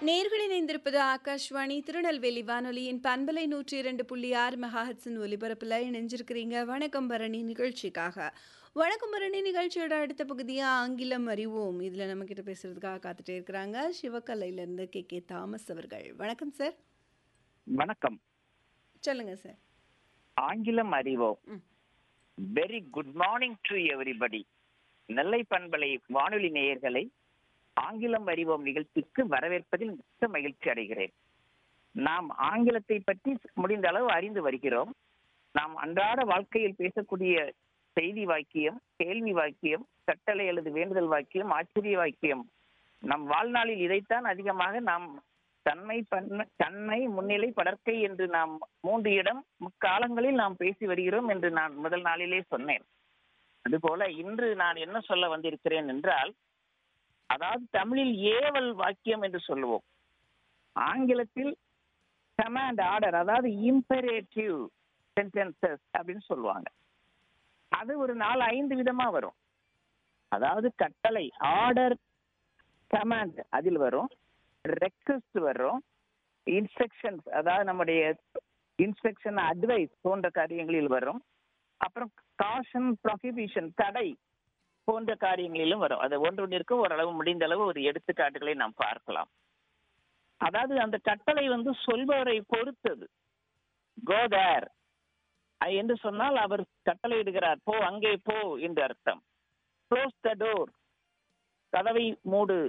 நேர்கள் இணைந்திருப்பது ஆகாஷ்வாணி திருநெல்வேலி வானொலியின் பண்பலை நூற்றி இரண்டு புள்ளி ஆறு மெகாஹட்ஸின் ஒலிபரப்பில் இணைஞ்சிருக்கிறீங்க வணக்கம் பரணி நிகழ்ச்சிக்காக வணக்கம் பரணி நிகழ்ச்சியோட அடுத்த பகுதியாக ஆங்கிலம் அறிவோம் இதில் நம்மக்கிட்ட பேசுறதுக்காக காத்துட்டே இருக்கிறாங்க சிவகலையிலேருந்து கே கே தாமஸ் அவர்கள் வணக்கம் சார் வணக்கம் சொல்லுங்க சார் ஆங்கிலம் அறிவோம் ம். Very good morning to everybody Nellai பண்பலை வானொலி நேயர்களை ஆங்கிலம் அறிவோம் நிகழ்ச்சிக்கு வரவேற்பதில் மிக்க மகிழ்ச்சி அடைகிறேன் நாம் ஆங்கிலத்தை பற்றி முடிந்த அளவு அறிந்து வருகிறோம் நாம் அன்றாட வாழ்க்கையில் பேசக்கூடிய செய்தி வாக்கியம் கேள்வி வாக்கியம் கட்டளை அல்லது வேண்டுதல் வாக்கியம் ஆச்சரிய வாக்கியம் நம் வாழ்நாளில் இதைத்தான் அதிகமாக நாம் தன்மை பன்மை தன்மை முன்னிலை படர்க்கை என்று நாம் மூன்று இடம் முக்காலங்களில் நாம் பேசி வருகிறோம் என்று நான் முதல் நாளிலே சொன்னேன் அதுபோல இன்று நான் என்ன சொல்ல வந்திருக்கிறேன் என்றால் அதாவது தமிழில் ஏவல் வாக்கியம் என்று சொல்லுவோம் ஆங்கிலத்தில் கமாண்ட் ஆர்டர் அதாவது இம்பரேட்டிவ் சென்டென்சஸ் அப்படின்னு சொல்லுவாங்க அது ஒரு நாலு ஐந்து விதமா வரும் அதாவது கட்டளை ஆர்டர் கமாண்ட் அதில் வரும் ரெக்வஸ்ட் வரும் இன்ஸ்ட்ரக்ஷன்ஸ் அதாவது நம்முடைய இன்ஸ்ட்ரக்ஷன் அட்வைஸ் போன்ற காரியங்களில் வரும் அப்புறம் காஷன் ப்ரொஹிபிஷன் தடை போன்ற காரியங்களிலும் வரும் அது ஒன்றொன்றிற்கு ஓரளவு முடிந்த அளவு ஒரு எடுத்துக்காட்டுகளை நாம் பார்க்கலாம் அதாவது அந்த கட்டளை வந்து சொல்பவரை பொறுத்தது கோதர் என்று சொன்னால் அவர் கட்டளையிடுகிறார் போ அங்கே போ என்று அர்த்தம் க்ளோஸ் த டோர் கதவை மூடு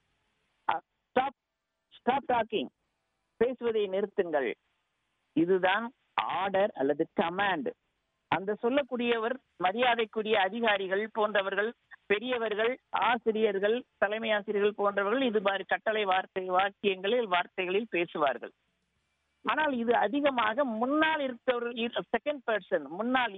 ஸ்டாப் ஸ்டாப் டாக்கிங் பேசுவதை நிறுத்துங்கள் இதுதான் ஆர்டர் அல்லது கமாண்ட் அந்த சொல்லக்கூடியவர் மரியாதைக்குரிய அதிகாரிகள் போன்றவர்கள் பெரியவர்கள் ஆசிரியர்கள் தலைமை ஆசிரியர்கள் போன்றவர்கள் இது மாதிரி கட்டளை வார்த்தை வாக்கியங்களில் வார்த்தைகளில் பேசுவார்கள் ஆனால் இது அதிகமாக முன்னால் இருக்கிறவர்கள் செகண்ட் பர்சன் முன்னால்